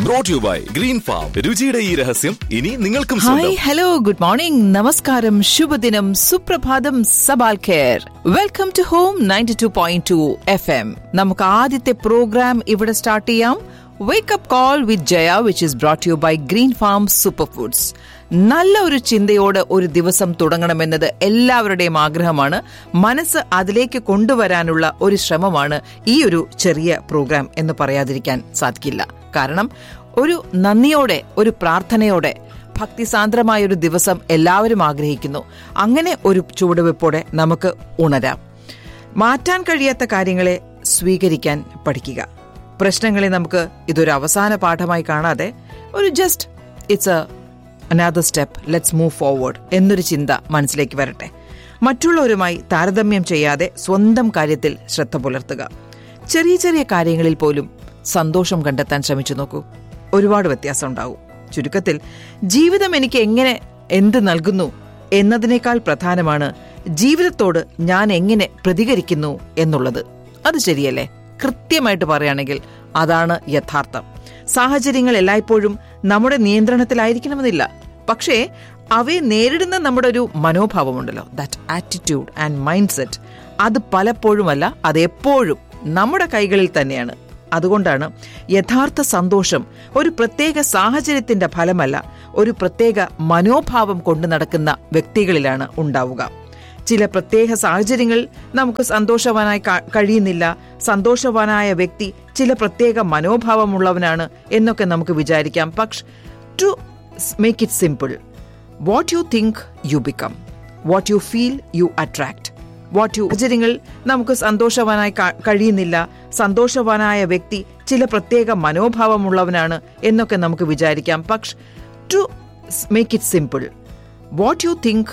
brought you by Green Farm രുചിയുടെ ഈ രഹസ്യം ഇനി നിങ്ങൾക്കും ഹായ് സ്വന്തം ഹലോ ഗുഡ് മോർണിംഗ് നമസ്കാരം ശുഭദിനം സുപ്രഭാതം സബാൽ care welcome to home ninety two point two F M നമുക്ക് ആദ്യത്തെ പ്രോഗ്രാം ഇവിടെ സ്റ്റാർട്ട് ചെയ്യാം wake up call with Jaya which is brought you by Green Farm super foods നല്ല ഒരു ചിന്തയോടെ ഒരു ദിവസം തുടങ്ങണമെന്നത് എല്ലാവരുടെയും ആഗ്രഹമാണ് മനസ്സ് അതിലേക്ക് കൊണ്ടുവരാനുള്ള ഒരു ശ്രമമാണ് ഈ ഒരു ചെറിയ പ്രോഗ്രാം എന്ന് പറയാതിരിക്കാൻ സാധിക്കില്ല കാരണം ഒരു നന്ദിയോടെ ഒരു പ്രാർത്ഥനയോടെ ഭക്തിസാന്ദ്രമായ ഒരു ദിവസം എല്ലാവരും ആഗ്രഹിക്കുന്നു അങ്ങനെ ഒരു ചുവടുവെപ്പോടെ നമുക്ക് ഉണരാം മാറ്റാൻ കഴിയാത്ത കാര്യങ്ങളെ സ്വീകരിക്കാൻ പഠിക്കുക പ്രശ്നങ്ങളെ നമുക്ക് ഇതൊരു അവസാന പാഠമായി കാണാതെ ഒരു just it's a another step let's move forward എന്നൊരു ചിന്ത മനസ്സിലേക്ക് വരട്ടെ മറ്റുള്ളവരുമായി താരതമ്യം ചെയ്യാതെ സ്വന്തം കാര്യത്തിൽ ശ്രദ്ധ പുലർത്തുക ചെറിയ ചെറിയ കാര്യങ്ങളിൽ പോലും സന്തോഷം കണ്ടെത്താൻ ശ്രമിച്ചു നോക്കൂ ഒരുപാട് വ്യത്യാസം ഉണ്ടാവും ചുരുക്കത്തിൽ ജീവിതം എനിക്ക് എങ്ങനെ എന്ത് നൽകുന്നു എന്നതിനേക്കാൾ പ്രധാനമാണ് ജീവിതത്തോട് ഞാൻ എങ്ങനെ പ്രതികരിക്കുന്നു എന്നുള്ളത് അത് ശരിയല്ലേ കൃത്യമായിട്ട് പറയുകയാണെങ്കിൽ അതാണ് യഥാർത്ഥം സാഹചര്യങ്ങൾ എല്ലായ്പ്പോഴും നമ്മുടെ നിയന്ത്രണത്തിലായിരിക്കണമെന്നില്ല പക്ഷേ അവയെ നേരിടുന്ന നമ്മുടെ ഒരു മനോഭാവമുണ്ടല്ലോ that attitude and mind set അത് പലപ്പോഴുമല്ല അത് എപ്പോഴും നമ്മുടെ കൈകളിൽ തന്നെയാണ് അതുകൊണ്ടാണ് യഥാർത്ഥ സന്തോഷം ഒരു പ്രത്യേക സാഹചര്യത്തിന്റെ ഫലമല്ല ഒരു പ്രത്യേക മനോഭാവം കൊണ്ടു നടക്കുന്ന വ്യക്തികളിലാണ് ഉണ്ടാവുക ചില പ്രത്യേക സാഹചര്യങ്ങളിൽ നമുക്ക് സന്തോഷവാനായി ക- കഴിയുന്നില്ല സന്തോഷവാനായ വ്യക്തി ചില പ്രത്യേക മനോഭാവമുള്ളവനാണ് എന്നൊക്കെ നമുക്ക് വിചാരിക്കാം പക്ഷെ to make it simple what you think you become what you feel you attract what you സാഹചര്യങ്ങളിൽ നമുക്ക് സന്തോഷവാനായി ക- കഴിയുന്നില്ല സന്തോഷവാനായ വ്യക്തി ചില പ്രത്യേക മനോഭാവമുള്ളവനാണ് എന്നൊക്കെ നമുക്ക് വിചാരിക്കാം പക്ഷെ to make it simple what you think